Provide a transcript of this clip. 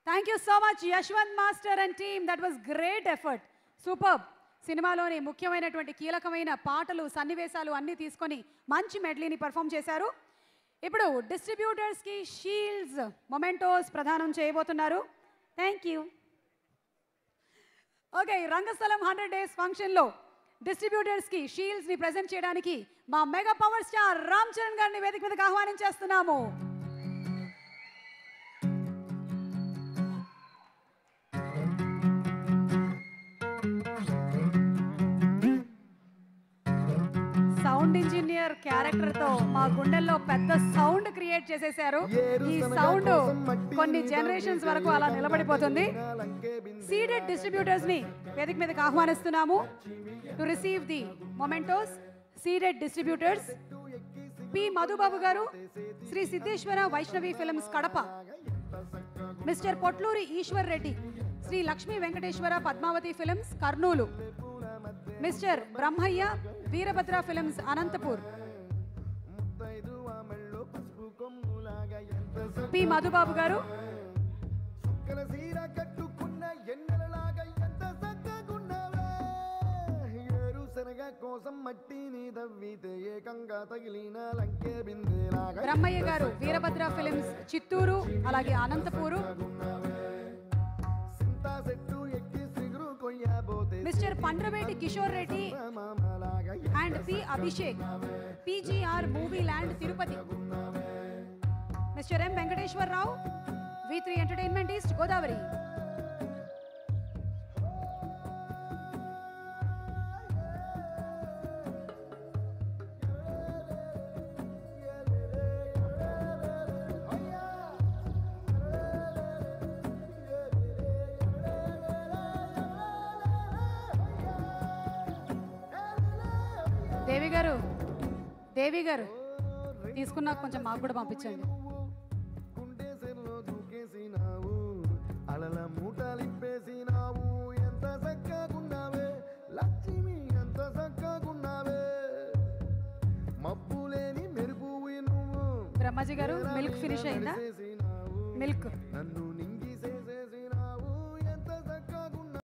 thank you so much Yashwant master and team that was great effort super సినిమాలోని ముఖ్యమైనటువంటి కీలకమైన పాటలు సన్నివేశాలు అన్నీ తీసుకొని మంచి మెడ్లీని పర్ఫామ్ చేశారు ఇప్పుడు డిస్ట్రిబ్యూటర్స్కి షీల్డ్స్ మొమెంటోస్ ప్రదానం చేయబోతున్నారు thank you okay Rangasthalam hundred days ఫంక్షన్లో డిస్ట్రిబ్యూటర్స్కి షీల్డ్స్ని ప్రజెంట్ చేయడానికి మా mega power star Ram Charan గారిని వేదిక మీదకి ఆహ్వానం చేస్తున్నాము సౌండ్ ఇంజనీర్ క్యారెక్టర్ తో మా గుండెల్లో పెద్ద సౌండ్ క్రియేట్ చేసేశారు ఈ సౌండ్ కొన్ని జనరేషన్స్ వరకు అలా నిలబడిపోతుంది సీడెడ్ డిస్ట్రిబ్యూటర్స్ ని వేదిక మీదకి ఆహ్వానిస్తున్నాము to receive the mementos ceded distributors P Madhubabu garu Shri Siddheshwara Vaishnavi films Kadapa mister Potluri Eshwar Reddy Shri Lakshmi Venkateshwara Padmavathi films Kurnool mister Brahmaiah Veerabhadra films Anantapur P Madhubabu garu సీర కట్టుకున్న ఎన్నెలలాగా ఎంత చక్కగున్నావే ఏరుశనగ కోసం మట్టిని తవ్వితే ఏకంగా తగిలిన లంకే బిందెలాగా బ్రహ్మయ్య గారు వీరభద్ర ఫిల్మ్స్ చిత్తూరు అలాగే అనంతపూరు సింతా చెట్టు ఎక్కి సిగురు కొయ్యబోతే mister పండ్రవేటి Kishore Reddy మామలాగా and P Abhishek PGR movie land Tirupati mister M Venkateswararao V three entertainment east Godavari దేవి గారు దేవి గారు తీసుకున్నాక కొంచెం మాకు కూడా పంపించండి కుండేసెల్లో దూకేసినావు అలల మూటలిప్పేసినావు ఎంత చక్కగున్నావే లక్ష్మి ఎంత చక్కగున్నావే మబ్బు లేని మెరుపు నువ్వు బ్రహ్మాజీ గారు మిల్క్ ఫినిష్ అయిందా చేసినావు మిల్క్ నన్ను నింగి